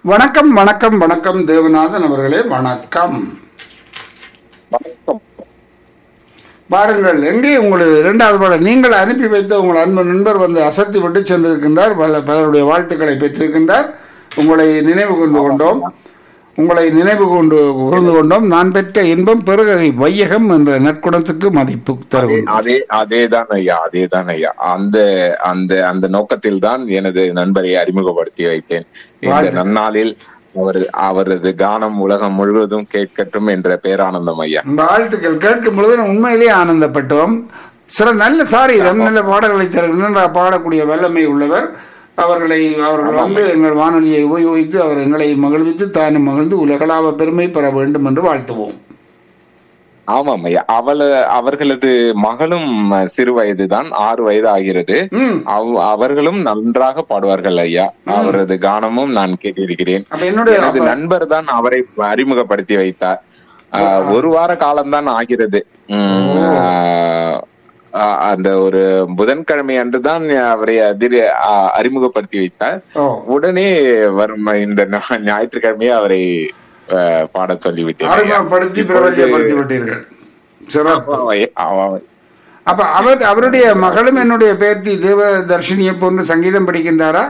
வணக்கம் வணக்கம் வணக்கம் தேவநாதன் அவர்களே வணக்கம் வணக்கம் பாருங்கள் எங்கே உங்களது இரண்டாவது பாடல் நீங்கள் அனுப்பி வைத்த உங்கள் அன்பு நண்பர் வந்து அசத்தி விட்டு சென்றிருக்கின்றார் பல பலருடைய வாழ்த்துக்களை பெற்றிருக்கின்றார் உங்களை நினைவு கொண்டு கொண்டோம் உங்களை நினைவு கொண்டு கூர்ந்து கொண்டோம் நான் பெற்ற இன்பம் பெருகை வையகம் என்ற நற்குணத்துக்கு மதிப்பு தருகின்றோம் அதே அதேதான் ஐயா அதேதான் ஐயா அந்த அந்த அந்த நோக்கத்தில் தான் எனது நண்பரை அறிமுகப்படுத்தி வைத்தேன் இந்த வாழ்த்து. நன்னாளில் அவர் அவரது கானம் உலகம் முழுவதும் கேட்கட்டும் என்ற பேரானந்தம் ஐயா வாழ்த்துக்கள் கேட்கும் பொழுது நான் உண்மையிலேயே ஆனந்தப்பட்டோம் சில நல்ல சாரி நல்ல பாடல்களை தருகின்ற பாடக்கூடிய வல்லமை உள்ளவர் அவர்களை அவர்கள் வந்து எங்கள் வானொலியை உபயோகித்து அவர் எங்களை மகிழ்வித்து தானும் மகிழ்ந்து உலகளாவ பெருமை பெற வேண்டும் என்று வாழ்த்துவோம் ஆமாம் ஐயா அவள அவர்களது மகளும் சிறு வயதுதான் ஆறு வயது ஆகிறது ம் அவ்- அவர்களும் நன்றாக பாடுவார்கள் ஐயா அவரது கானமும் நான் கேட்டிருக்கிறேன் அப்ப என்னுடைய எனது அப்ப- நண்பர் தான் அவரை அறிமுகப்படுத்தி வைத்தார் ஆஹ், ஒரு வார காலம்தான் ஆகிறது உம், ஆஹ், ஆஹ், அந்த ஒரு புதன்கிழமை அன்றுதான் அவரை அதிர ஆஹ், அறிமுகப்படுத்தி வைத்தார் ஓ உடனே வரும் இந்த ஞா- ஞாயிற்றுக்கிழமையே அவரை ஆஹ், பாடச் சொல்லிவிட்டேன் ஐயா. அறிமுகப்படுத்தி பிரபஞ்சப்படுத்தி விட்டீர்கள் சிறப்பு ஆமாம் ஐயா, ஆமாம் ஐயா. அப்ப அவர் அவருடைய மகளும் என்னுடைய பேத்தி தேவ தர்ஷினியை போன்று சங்கீதம் படிக்கின்றாரா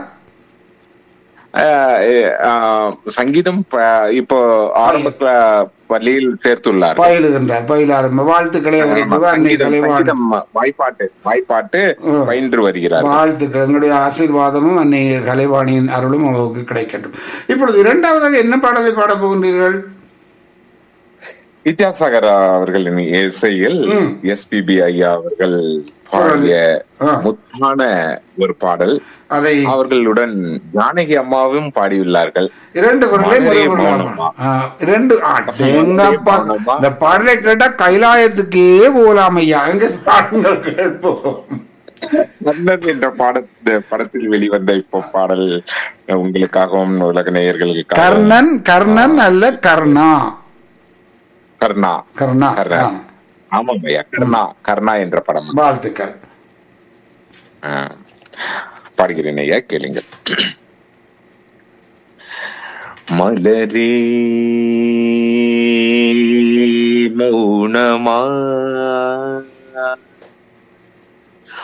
ஆஹ், ஆஹ், சங்கீதம் ப- இப்போ ஆரம்ப கிளா- பள்ளியில் சேர்த்துள்ளார் பயிலுகின்றார் பயில ஆரம்ப வாழ்த்துக்களை அவருக்கு தான் அன்னை சங்கீதம் கலைவாணி சங்கீதம் வாய்ப்பாட்டு வாய்ப்பாட்டு ம். பயின்று வருகிறார் வாழ்த்துக்கள் எங்களுடைய ஆசீர்வாதமும் அன்னை கலைவாணியின் அருளும் அவருக்கு கிடைக்கட்டும் இப்பொழுது இரண்டாவதாக என்ன பாடலை பாடப் போகின்றீர்கள் வித்யாசாகர் அவர்களின் இசையில் ம். எஸ்பிபி ஐயா அவர்கள் பாடிய ஆ. முத்தான ஒரு பாடல் அதை அவர்களுடன் ஜானகி அம்மாவும் பாடியுள்ளார்கள் இரண்டு குரலை மதுரை முதல் மௌனமா. குரலாக. ஆ, இரண்டு ஆ, தேங்கப்பா. மௌனமா. இந்த பாடலை கேட்டா கைலாயத்துக்கே போகலாம் ஐயா எங்க பாடங்கள் கேட்போம் மன்னர் என்ற பாட படத்தில் வெளிவந்த இப்போ பாடல் உங்களுக்காகவும் உலக நேயர்களுக்காகவும் கர்ணன் கர்ணன் அல்ல கர்ணா கர்ணா கர்ணா கர்ணா. ஆ, ஆமாம் ஐயா கர்ணா கர்ணா என்ற படம் வாழ்த்துக்கள் ஆ. பாடுகிறேன் ஐயா கேளுங்கள் மலரே மௌனமா